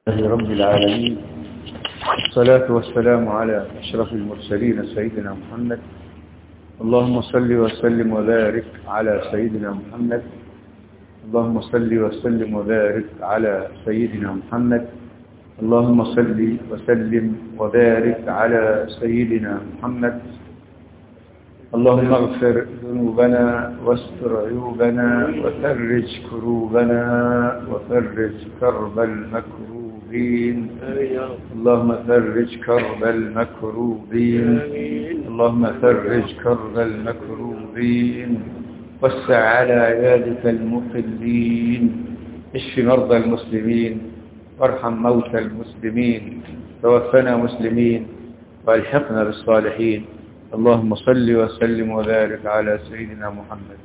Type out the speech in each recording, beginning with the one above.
لله رب العالمين الصلاة والسلام على أشرف المرسلين سيدنا محمد اللهم صل وسلم وبارك على سيدنا محمد اللهم صل وسلم وبارك على سيدنا محمد اللهم صل وسلم وبارك على سيدنا محمد اللهم اغفر ذنوبنا واستر عيوبنا وفرج كروبنا وفرج كرب المكروبين اللهم فرج كرب المكروبين اللهم فرج كرب المكروبين وسع على عبادك المقلين اشف مرضى المسلمين وارحم موتى المسلمين توفنا مسلمين والحقنا بالصالحين اللهم صل وسلم وبارك على سيدنا محمد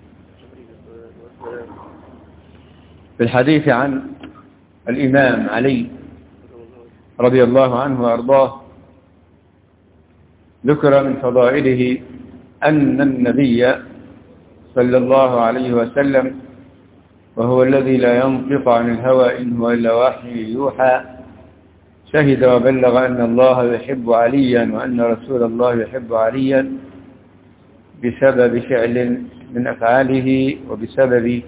في الحديث عن الإمام علي رضي الله عنه وأرضاه ذكر من فضائله أن النبي صلى الله عليه وسلم وهو الذي لا ينطق عن الهوى إن هو إلا وحي يوحى شهد وبلغ أن الله يحب عليا وأن رسول الله يحب عليا بسبب فعل من أفعاله وبسبب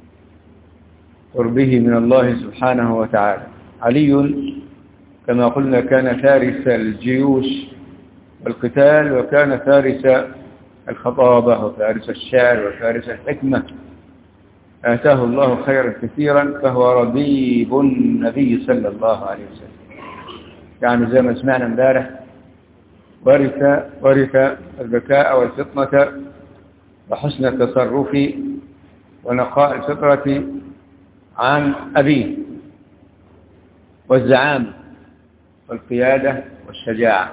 قربه من الله سبحانه وتعالى علي كما قلنا كان فارس الجيوش والقتال وكان فارس الخطابة وفارس الشعر وفارس الحكمة آتاه الله خيرا كثيرا فهو ربيب النبي صلى الله عليه وسلم يعني زي ما سمعنا امبارح ورث ورث الذكاء والفطنة وحسن التصرف ونقاء الفطرة عن أبيه والزعام والقيادة والشجاعة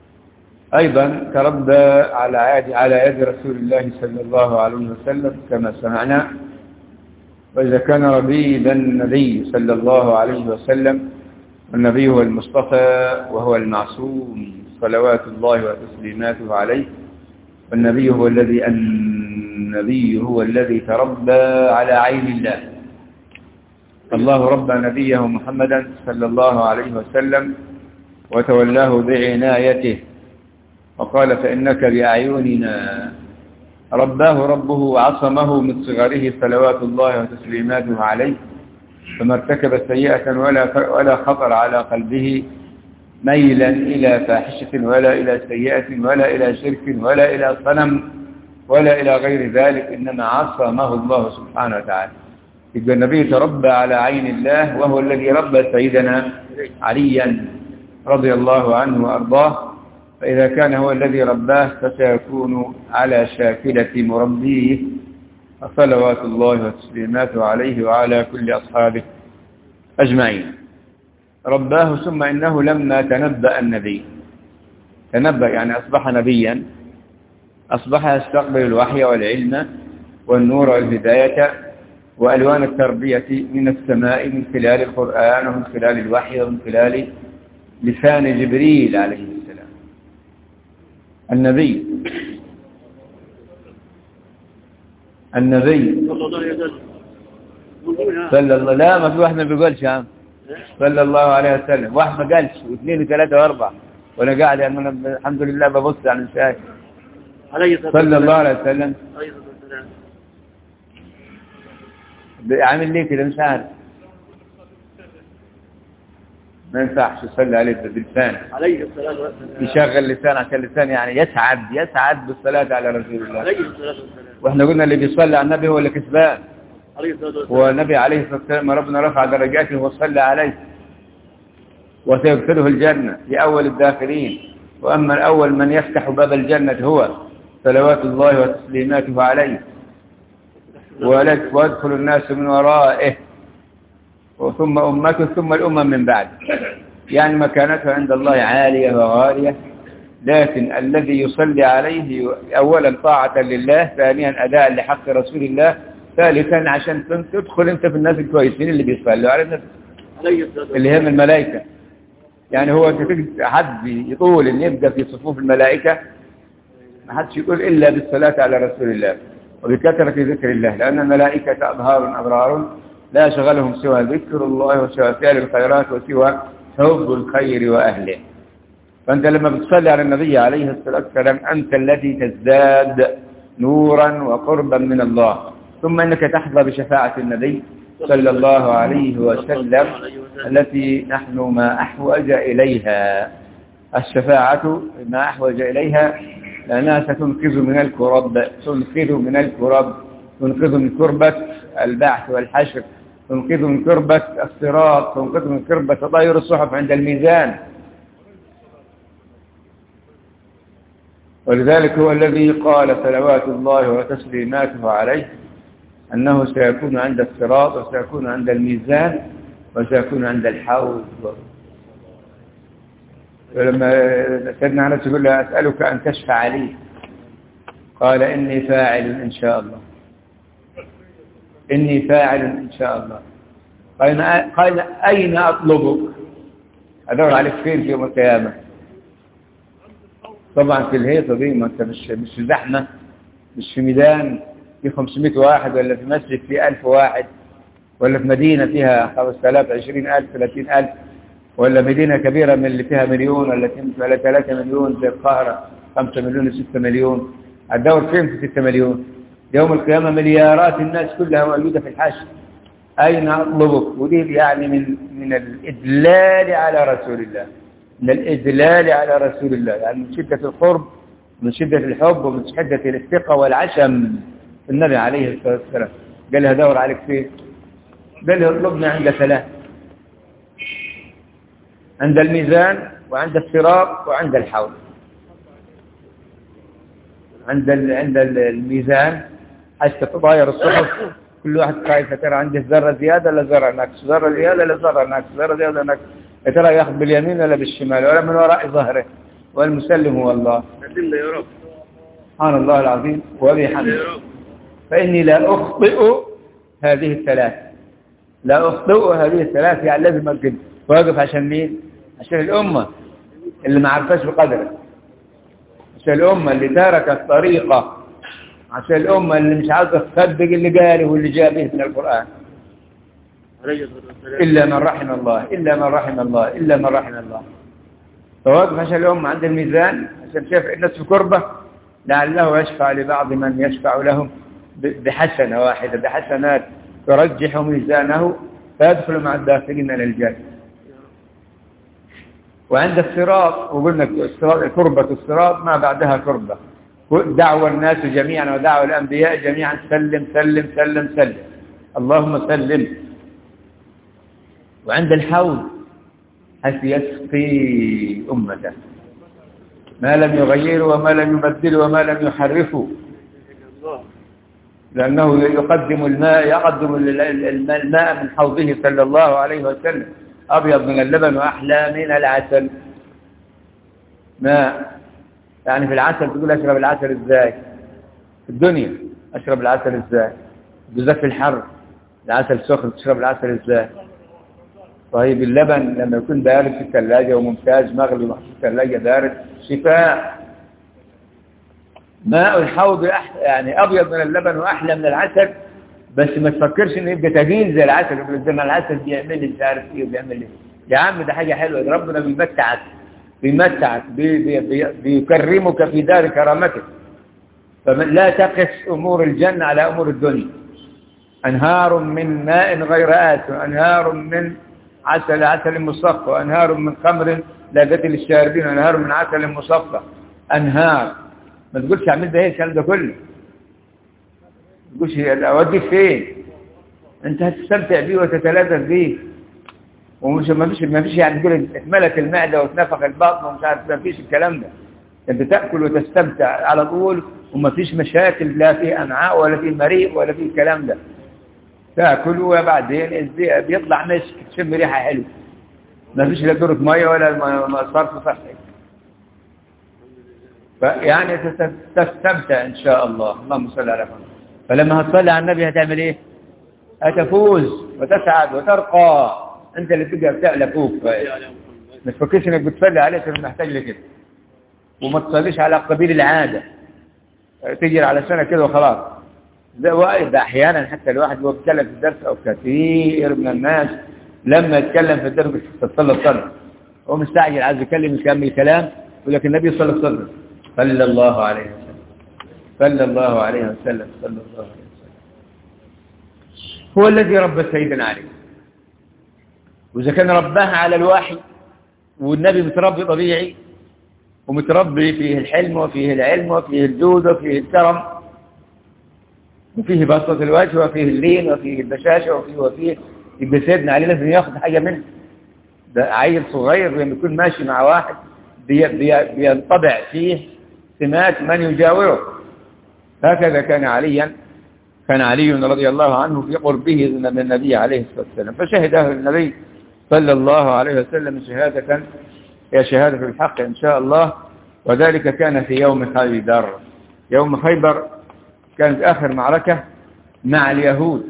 أيضا تربى على عاد على يد رسول الله صلى الله عليه وسلم كما سمعنا وإذا كان ربيب النبي صلى الله عليه وسلم والنبي هو المصطفى وهو المعصوم صلوات الله وتسليماته عليه والنبي هو الذي النبي هو الذي تربى على عين الله الله ربى نبيه محمدا صلى الله عليه وسلم وتولاه بعنايته وقال فإنك بأعيننا رباه ربه وعصمه من صغره صلوات الله وتسليماته عليه فما ارتكب سيئة ولا ولا خطر على قلبه ميلا إلى فاحشة ولا إلى سيئة ولا إلى شرك ولا إلى صنم ولا إلى غير ذلك إنما عصمه الله سبحانه وتعالى يبقى النبي تربى على عين الله وهو الذي ربى سيدنا عليا رضي الله عنه وأرضاه فإذا كان هو الذي رباه فسيكون على شاكلة مربيه صلوات الله وتسليماته عليه وعلى كل أصحابه أجمعين رباه ثم إنه لما تنبأ النبي تنبأ يعني أصبح نبيا أصبح يستقبل الوحي والعلم والنور والهداية وألوان التربية من السماء من خلال القرآن ومن خلال الوحي ومن خلال لسان جبريل عليه السلام النبي النبي صلى الله لا ما في واحد ما بيقولش يا عم صلى الله عليه وسلم واحد ما قالش واثنين وثلاثة واربعة وانا قاعد يعني أنا الحمد لله ببص على المشاهد صلى الله عليه وسلم عامل ليه كده مش عارف ما ينفعش يصلي عليه باللسان عليه الصلاة والسلام يشغل لسان عشان اللسان يعني يسعد يسعد بالصلاة على رسول الله عليه الصلاة والسلام واحنا قلنا اللي بيصلي على النبي هو اللي كسبان عليه الصلاة والسلام والنبي عليه الصلاة والسلام ربنا رفع درجاته وصلى عليه وسيدخله الجنة في أول الداخلين وأما الأول من يفتح باب الجنة هو صلوات الله وتسليماته عليه ولد- ويدخل الناس من ورائه ثم أمته ثم الأمم من بعد يعني مكانته عند الله عالية وغالية لكن الذي يصلي عليه أولا طاعة لله ثانيا أداء لحق رسول الله ثالثا عشان تدخل انت في الناس الكويسين اللي بيصلوا على النبي عليه الصلاة اللي هم الملائكة يعني هو انت تجد حد يطول ان يبقى في صفوف الملائكة ما حدش يقول إلا بالصلاة على رسول الله وبكثرة ذكر الله لأن الملائكة أبهار أبرار لا شغلهم سوى ذكر الله وسوى فعل الخيرات وسوى حب الخير وأهله فأنت لما بتصلي على النبي عليه الصلاة والسلام أنت الذي تزداد نورا وقربا من الله ثم أنك تحظى بشفاعة النبي صلى الله عليه وسلم التي نحن ما أحوج إليها الشفاعة ما أحوج إليها لأنها ستنقذ من الكرب تنقذ من الكرب تنقذ من كربة البعث والحشر تنقذ من كربة الصراط تنقذ من كربة تطاير الصحف عند الميزان ولذلك هو الذي قال صلوات الله وتسليماته عليه أنه سيكون عند الصراط وسيكون عند الميزان وسيكون عند الحوض ولما سيدنا أنس يقول له أسألك أن تشفع لي قال إني فاعل إن شاء الله إني فاعل إن شاء الله قال, قال أين أطلبك أدور عليك فين في يوم القيامة طبعا في الهيطة دي ما أنت مش مش في زحمة مش في ميدان في 500 واحد ولا في مسجد في 1000 واحد ولا في مدينة فيها 5000 20000 30000 ولا مدينة كبيرة من اللي فيها مليون ولا ولا 3 مليون زي القاهرة 5 مليون 6 مليون هتدور فين في 6 مليون يوم القيامة مليارات الناس كلها موجودة في الحشر أين أطلبك ودي يعني من من الإدلال على رسول الله من الإدلال على رسول الله يعني من شدة القرب من شدة الحب ومن شدة الثقة والعشم النبي عليه الصلاة والسلام قال له دور عليك فين قال له اطلبنا عند ثلاث عند الميزان وعند الصراط وعند الحوض عند عند الميزان حتى تطاير الصحف كل واحد خايف ترى عنده ذره زياده ولا ذره نقص ذره زياده ولا ذره نقص ذره زياده ولا نقص يا ترى ياخذ باليمين ولا بالشمال ولا من وراء ظهره والمسلم هو الله أدلة يا رب سبحان الله العظيم وبحمده يا رب فإني لا أخطئ هذه الثلاث لا أخطئ هذه الثلاث يعني لازم أقف واقف عشان مين عشان الأمة اللي ما عرفاش بقدره عشان الأمة اللي تركت الطريقة عشان الأمة اللي مش عاوزة تصدق اللي قاله واللي جاء به من القرآن عليه الصلاة والسلام إلا من رحم الله إلا من رحم الله إلا من رحم الله فواقف عشان الأمة عند الميزان عشان شاف الناس في كربة لعله يشفع لبعض من يشفع لهم ب- بحسنة واحدة بحسنات ترجح ميزانه فيدخل مع الداخلين إلى الجنة وعند الصراط وقلنا الصراط كربة الصراط ما بعدها كربة دعوة الناس جميعا ودعوة الأنبياء جميعا سلم سلم سلم سلم اللهم سلم وعند الحوض حيث يسقي أمته ما لم يغيره وما لم يبدله وما لم يحرفه الله لأنه يقدم الماء يقدم ال- ال- الم- الماء من حوضه صلى الله عليه وسلم أبيض من اللبن وأحلى من العسل ماء يعني في العسل تقول أشرب العسل إزاي في الدنيا أشرب العسل إزاي بالذات في الحر العسل سخن تشرب العسل إزاي طيب اللبن لما يكون بارد في الثلاجة وممتاز مغلي محطوط في الثلاجة بارد شفاء ماء الحوض أح... يعني أبيض من اللبن وأحلى من العسل بس ما تفكرش إنه يبقى تجيل زي العسل يقول لك ده ما العسل بيعمل لي مش عارف إيه وبيعمل إيه يا عم ده حاجة حلوة ده ربنا بيمتعك بيمتعك بي... بي... بي... بيكرمك في دار كرامتك فلا تقس أمور الجنة على أمور الدنيا أنهار من ماء غير آت وأنهار من عسل عسل مصفى وأنهار من خمر لذة للشاربين وأنهار من عسل مصفى أنهار ما تقولش اعمل ده ايه الكلام ده كله ما تقولش اوديك فين انت هتستمتع بيه وتتلذذ بيه ومش ما فيش ما فيش يعني تقول اتملت المعده واتنفخ البطن ومش عارف ما فيش الكلام ده انت تاكل وتستمتع على طول وما فيش مشاكل لا في امعاء ولا في مريء ولا في الكلام ده تاكل وبعدين الزي- بيطلع مسك تشم ريحه حلوه ما فيش لا دورة ميه ولا م- م- صرف صحي فيعني تست- تستمتع إن شاء الله اللهم صل على محمد فلما هتصلي على النبي هتعمل إيه هتفوز وتسعد وترقى أنت اللي تبقى بتعلى فوق ما تفكرش إنك بتصلي عليه عشان محتاج لكده وما تصليش على قبيل العادة تجري على سنة كده وخلاص ده واحد ده أحيانا حتى الواحد وهو بيتكلم في الدرس أو كثير من الناس لما يتكلم في الدرس صلى الله عليه وسلم هو مستعجل عايز يكلم يكمل كلام يقول لك النبي صلى الله عليه وسلم صلى الله عليه وسلم صلى الله عليه وسلم صلى الله عليه وسلم هو الذي ربى سيدنا علي وإذا كان رباه على الوحي والنبي متربي طبيعي ومتربي فيه الحلم وفيه العلم وفيه الجود وفيه الكرم وفيه بسطة الوجه وفيه اللين وفيه البشاشة وفيه وفيه يبقى سيدنا علي لازم ياخد حاجة منه ده عيل صغير لما يكون ماشي مع واحد بي بي بينطبع فيه سمات من يجاوره هكذا كان عليا كان علي رضي الله عنه في قربه من النبي عليه الصلاة والسلام فشهده النبي صلى الله عليه وسلم شهادة هي شهادة الحق إن شاء الله وذلك كان في يوم خيبر يوم خيبر كانت آخر معركة مع اليهود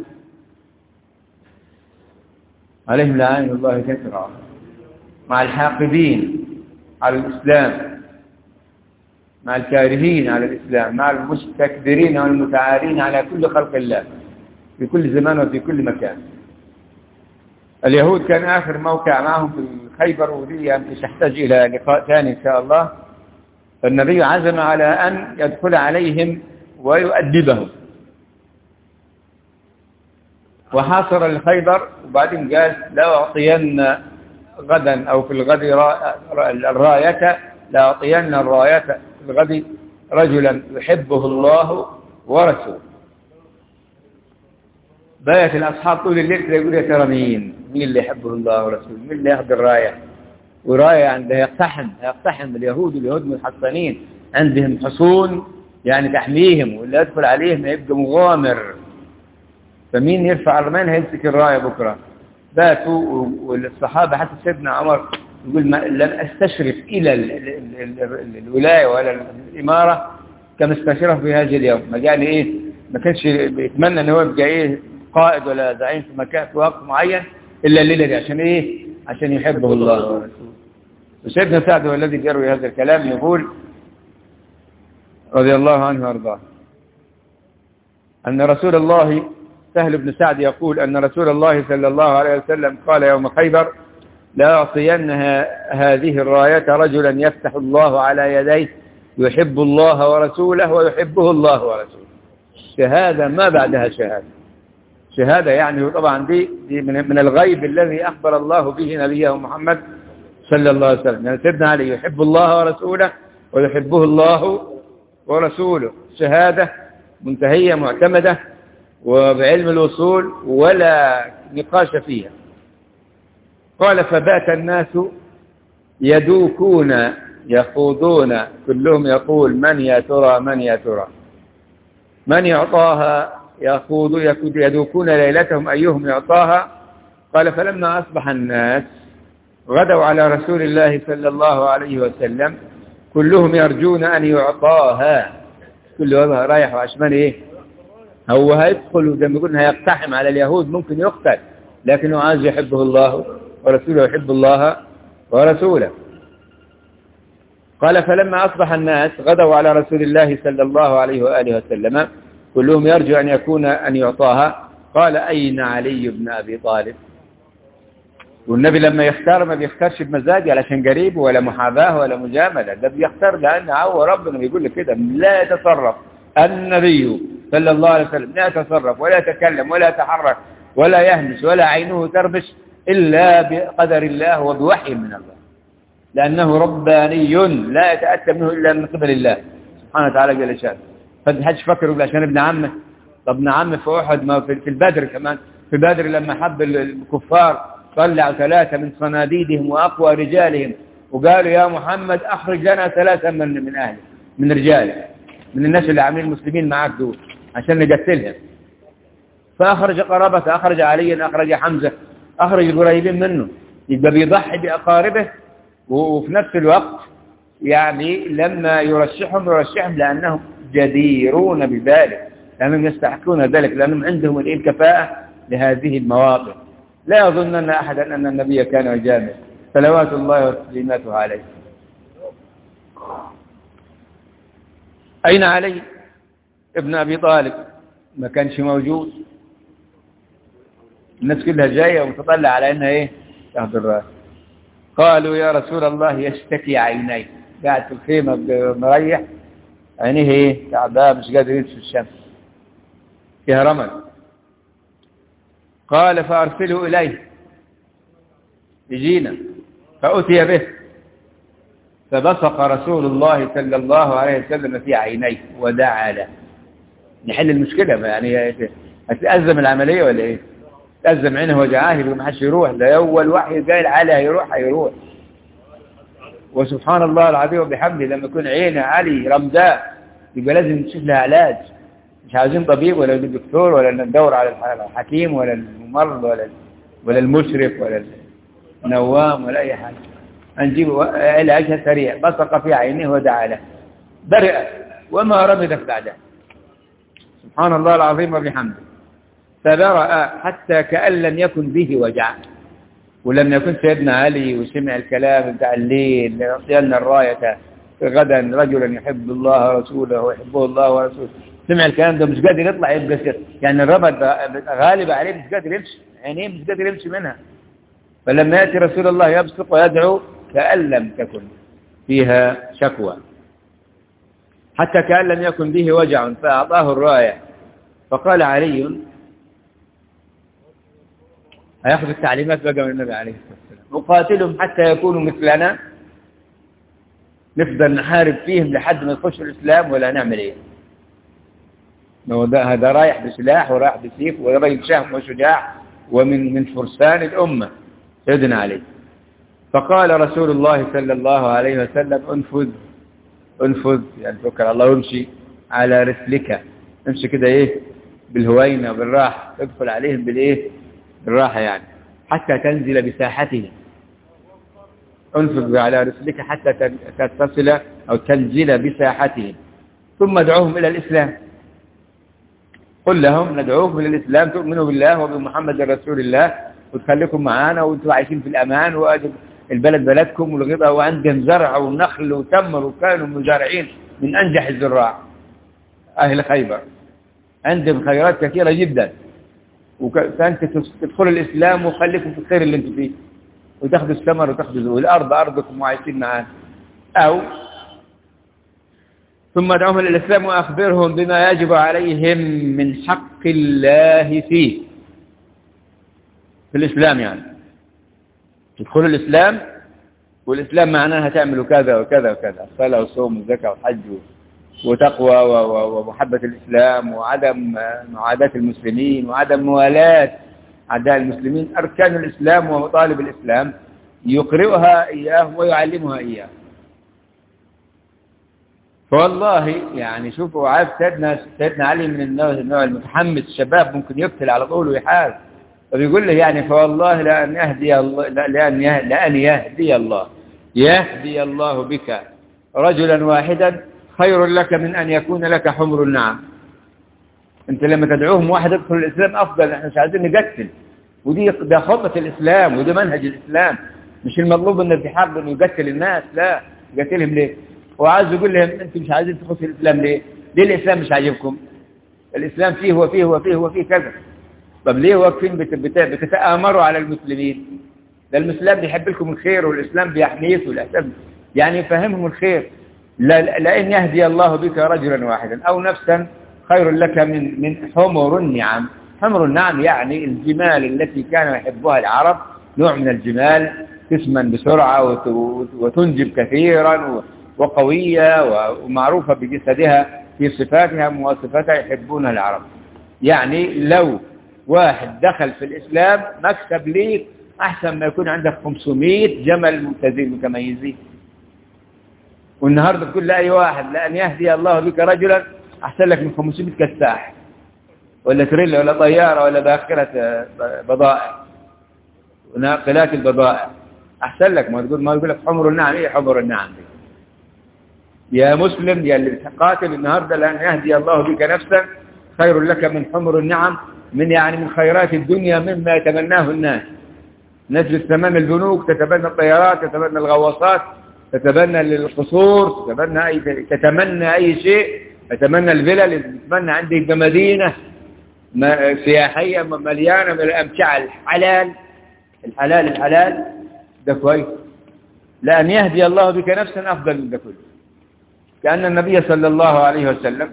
عليهم لعين الله كثرة مع الحاقدين على الإسلام مع الكارهين على الإسلام مع المستكبرين والمتعالين على كل خلق الله في كل زمان وفي كل مكان اليهود كان آخر موقع معهم في خيبر ودي تحتاج إلى لقاء ثاني إن شاء الله فالنبي عزم على أن يدخل عليهم ويؤدبهم وحاصر الخيبر وبعدين قال لا أعطين غدا أو في الغد الراية لا أعطين الراية في الغد رجلا يحبه الله ورسوله بايت الأصحاب طول الليل كده يقول يا ترى مين مين اللي يحبه الله ورسوله مين اللي ياخذ الراية وراية عنده يقتحم يقتحم اليهود اليهود محصنين عندهم حصون يعني تحميهم واللي يدخل عليهم يبقى مغامر فمين يرفع الرمان هيمسك الراية بكرة باتوا والصحابة حتى سيدنا عمر يقول ما لم استشرف إلى ال ال ال ال الولاية ولا الإمارة كما استشرف في هذا اليوم ما يعني إيه ما كانش بيتمنى ان هو يبقى إيه قائد ولا زعيم في مكان في وقت معين إلا الليلة دي عشان إيه عشان يحبه الله ورسوله وسيدنا سعد هو الذي يروي هذا الكلام يقول رضي الله عنه وارضاه أن رسول الله سهل بن سعد يقول أن رسول الله صلى الله عليه وسلم قال يوم خيبر لا أعطين هذه الراية رجلا يفتح الله على يديه يحب الله ورسوله ويحبه الله ورسوله شهادة ما بعدها شهادة شهادة يعني طبعا دي, دي من, من الغيب الذي أخبر الله به نبيه محمد صلى الله عليه وسلم يعني سيدنا علي يحب الله ورسوله ويحبه الله ورسوله شهادة منتهية معتمدة وبعلم الوصول ولا نقاش فيها قال فبات الناس يدوكون يخوضون كلهم يقول من يا ترى من يا ترى من يعطاها يخوض يدوكون ليلتهم أيهم يعطاها قال فلما أصبح الناس غدوا على رسول الله صلى الله عليه وسلم كلهم يرجون أن يعطاها كل هذا رايح وعشمان إيه هو هيدخل زي ما قلنا هيقتحم على اليهود ممكن يقتل لكنه عايز يحبه الله ورسوله يحب الله ورسوله قال فلما أصبح الناس غدوا على رسول الله صلى الله عليه وآله وسلم كلهم يرجو أن يكون أن يعطاها قال أين علي بن أبي طالب والنبي لما يختار ما بيختارش بمزاجه علشان قريب ولا محاباه ولا مجاملة ده بيختار لأن هو ربنا بيقول لك كده لا يتصرف النبي صلى الله عليه وسلم لا يتصرف ولا يتكلم ولا يتحرك ولا يهمس ولا عينه تربش إلا بقدر الله وبوحي من الله لأنه رباني لا يتأتى منه إلا من قبل الله سبحانه وتعالى جل شانه فالحج فكر يقول عشان ابن عمه طب ابن عمه في أحد ما في البدر كمان في بدر لما حب الكفار طلعوا ثلاثة من صناديدهم وأقوى رجالهم وقالوا يا محمد أخرج لنا ثلاثة من من أهلك من رجالك من الناس اللي عاملين المسلمين معاك دول عشان نقتلهم فأخرج قرابته أخرج علي أخرج حمزة أخرج القريبين منه يبقى بيضحي بأقاربه وفي نفس الوقت يعني لما يرشحهم يرشحهم لأنهم جديرون بذلك لأنهم يستحقون ذلك لأنهم عندهم الكفاءة لهذه المواقف لا يظنن أحدا أن النبي كان يجامل صلوات الله وتسليماته عليه أين علي ابن أبي طالب ما كانش موجود الناس كلها جاية ومتطلع على انها ايه تاخد الراس قالوا يا رسول الله يشتكي عيني قاعد في الخيمة مريح عينيه ايه تعبان مش قادر يمشي في الشمس فيها رمل قال فأرسلوا إليه يجينا فأتي به فبصق رسول الله صلى الله عليه وسلم في عينيه ودعا له نحل المشكلة يعني هتأزم العملية ولا ايه تأزم عينه وجعاه يبقى ما حدش يروح ده أول وحي قال علي هيروح هيروح وسبحان الله العظيم وبحمده لما يكون عينه علي رمداء يبقى لازم نشوف لها علاج مش عايزين طبيب ولا دكتور ولا ندور على الحكيم ولا الممرض ولا ولا المشرف ولا النوام ولا أي حاجة هنجيب علاجها سريع بصق في عينه ودعا له برئ وما رمدت بعده سبحان الله العظيم وبحمده فبرأ حتى كأن لم يكن به وجع ولم يكن سيدنا علي وسمع الكلام بتاع الليل لنعطينا الراية غدا رجلا يحب الله ورسوله ويحبه الله ورسوله سمع الكلام ده مش قادر يطلع يبقى سر يعني الربط غالب عليه مش قادر يمشي عينيه مش قادر يمشي منها فلما يأتي رسول الله يبصق ويدعو كأن لم تكن فيها شكوى حتى كأن لم يكن به وجع فأعطاه الراية فقال علي هياخذ التعليمات بقى من النبي عليه الصلاة والسلام نقاتلهم حتى يكونوا مثلنا نفضل نحارب فيهم لحد ما يخشوا الإسلام ولا نعمل إيه هذا رايح بسلاح ورايح بسيف ورايح شهم وشجاع ومن من فرسان الأمة سيدنا علي فقال رسول الله صلى الله عليه وسلم انفذ انفذ يعني فكر الله وامشي على رسلك امشي كده ايه بالهوينة وبالراحة ادخل عليهم بالايه بالراحة يعني حتى تنزل بساحتهم انفذ على رسلك حتى تصل او تنزل بساحتهم ثم ادعوهم الى الاسلام قل لهم ندعوكم الى الاسلام تؤمنوا بالله وبمحمد رسول الله وتخليكم معانا وانتم عايشين في الامان واجب البلد بلدكم والغذاء وعندهم زرع ونخل وتمر وكانوا مزارعين من انجح الزراع اهل خيبر عندهم خيرات كثيرة جدا فانت تدخل الاسلام وخليكم في الخير اللي انتم فيه وتاخذوا الثمر وتاخذوا الارض ارضكم وعايشين معانا او ثم ادعوهم الى الاسلام واخبرهم بما يجب عليهم من حق الله فيه في الاسلام يعني تدخلوا الاسلام والاسلام معناها تعملوا كذا وكذا وكذا صلاه وصوم وزكاه وحج وتقوى ومحبة الإسلام وعدم معاداة المسلمين وعدم موالاة أعداء المسلمين أركان الإسلام ومطالب الإسلام يقرئها إياه ويعلمها إياه فوالله يعني شوفوا عارف سيدنا سيدنا علي من النوع, النوع المتحمس الشباب ممكن يقتل على طول ويحارب فبيقول له يعني فوالله لأن يهدي الله لأن لأن يهدي الله يهدي الله بك رجلا واحدا خير لك من أن يكون لك حمر النعم انت لما تدعوهم واحد يدخل الإسلام أفضل احنا مش عايزين نقتل ودي ده خطة الإسلام وده منهج الإسلام مش المطلوب ان في حرب انه يقتل الناس لا يقتلهم ليه هو عايز يقول لهم انتم مش عايزين تخشوا الإسلام ليه ليه الإسلام مش عاجبكم الإسلام فيه وفيه وفيه وفيه كذا طب ليه واقفين بتتآمروا على المسلمين ده الإسلام بيحب لكم الخير والإسلام بيحميكم والإسلام يعني يفهمهم الخير لأن يهدي الله بك رجلا واحدا أو نفسا خير لك من من حمر النعم حمر النعم يعني الجمال التي كان يحبها العرب نوع من الجمال تسمن بسرعة وتنجب كثيرا وقوية ومعروفة بجسدها في صفاتها مواصفاتها يحبونها العرب يعني لو واحد دخل في الإسلام مكسب ليك أحسن ما يكون عندك 500 جمل ممتازين متميزين والنهاردة تقول لأي واحد لأن يهدي الله بك رجلا أحسن لك من 500 كساح ولا تريلا ولا طيارة ولا باخرة بضائع وناقلات البضائع أحسن لك ما تقول ما يقول لك حمر النعم إيه حمر النعم دي يا مسلم يا اللي تقاتل النهاردة لأن يهدي الله بك نفسا خير لك من حمر النعم من يعني من خيرات الدنيا مما يتمناه الناس نجلس أمام البنوك تتبنى الطيارات تتبنى الغواصات تتبنى القصور تتبنى أي تتمنى أي شيء تتمنى الفلل تتمنى عندك مدينة ما- سياحية مليانة من الأمتعة الحلال الحلال الحلال ده كويس لأن يهدي الله بك نفسا أفضل من ده كله كأن النبي صلى الله عليه وسلم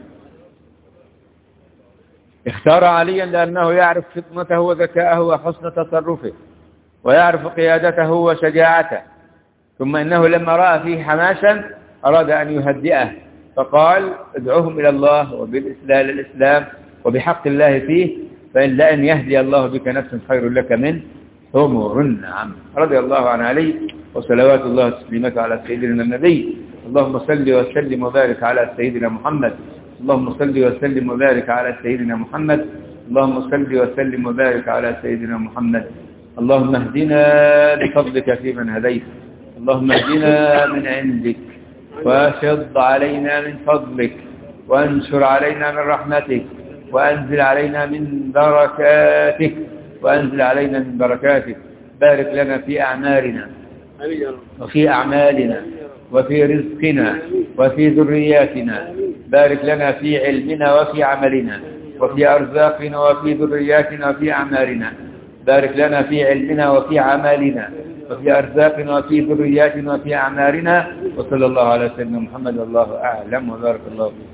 اختار عليا لأنه يعرف فطنته وذكاءه وحسن تصرفه ويعرف قيادته وشجاعته ثم إنه لما رأى فيه حماسا أراد أن يهدئه فقال ادعوهم إلى الله وبالإسلام الإسلام وبحق الله فيه فإن لأن يهدي الله بك نفسا خير لك من حمر النعم رضي الله عن علي وصلوات الله وتسليماته على سيدنا النبي اللهم صل وسلم وبارك على سيدنا محمد اللهم صل وسلم وبارك على سيدنا محمد اللهم صل وسلم وبارك على سيدنا محمد اللهم اهدنا بفضلك فيمن هديت اللهم اهدنا من عندك واشض علينا من فضلك وانشر علينا من رحمتك وأنزل علينا من بركاتك وأنزل علينا من بركاتك بارك لنا في أعمالنا آمين يا رب وفي أعمالنا وفي رزقنا وفي ذرياتنا بارك لنا في علمنا وفي عملنا وفي أرزاقنا وفي ذرياتنا وفي أعمالنا بارك لنا في علمنا وفي عملنا وفي أرزاقنا وفي ذرياتنا وفي أعمالنا وصلى الله على سيدنا محمد والله أعلم وبارك الله فيك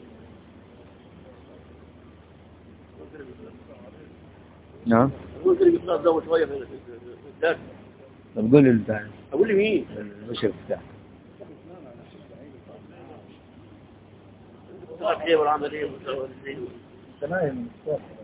نعم ممكن يطلع ده شويه في في الدرس طب قول البتاع اقول لي مين؟ المشرف بتاعك طلع ايه ولا عمل ايه ولا- ولا- تمام